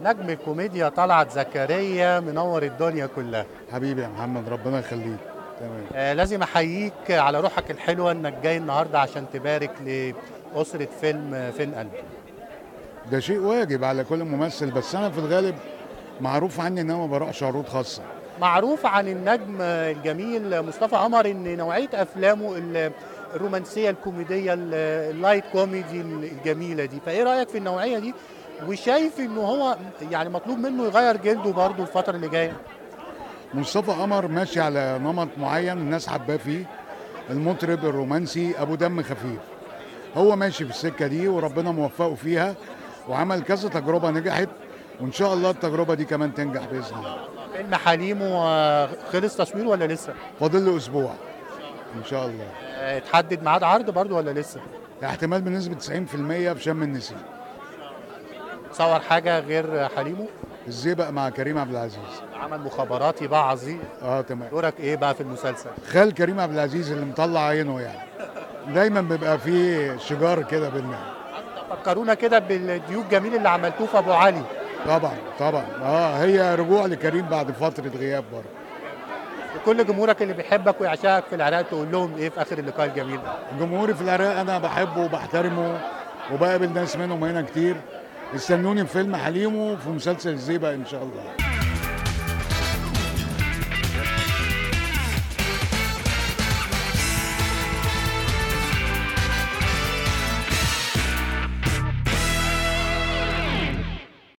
نجم الكوميديا طلعت زكريا منور الدنيا كلها حبيبي يا محمد ربنا يخليك تمام آه لازم احييك على روحك الحلوه انك جاي النهارده عشان تبارك لاسره فيلم آه، فين قلب ده شيء واجب على كل ممثل بس انا في الغالب معروف عني ان انا ما بروحش عروض خاصه معروف عن النجم آه، الجميل مصطفى قمر ان نوعيه افلامه ال- الرومانسيه الكوميديه ال- اللايت كوميدي الجميله دي فايه رايك في النوعيه دي وشايف انه هو يعني مطلوب منه يغير جلده برضه الفتره اللي جايه مصطفى قمر ماشي على نمط معين الناس حباه فيه المطرب الرومانسي ابو دم خفيف هو ماشي في السكه دي وربنا موفقه فيها وعمل كذا تجربه نجحت وان شاء الله التجربه دي كمان تنجح باذن الله فيلم حليم آه، خلص تصوير ولا لسه؟ فاضل له اسبوع ان شاء الله آه، اتحدد ميعاد عرض برضه ولا لسه؟ احتمال بنسبه 90% في شم النسيم صور حاجه غير حليمه الزيبق مع كريم عبد العزيز عمل مخابراتي بقى عظيم اه تمام دورك ايه بقى في المسلسل؟ خال كريم عبد العزيز اللي مطلع عينه يعني دايما بيبقى فيه شجار كده بينا فكرونا كده بالديوك جميل اللي عملتوه في ابو علي طبعا طبعا اه هي رجوع لكريم بعد فتره غياب برضه وكل جمهورك اللي بيحبك ويعشقك في العراق تقول لهم ايه في اخر اللقاء الجميل ده؟ جمهوري في العراق انا بحبه وبحترمه وبقابل ناس منهم هنا كتير استنوني في فيلم حليمه وفي مسلسل الزيبق ان شاء الله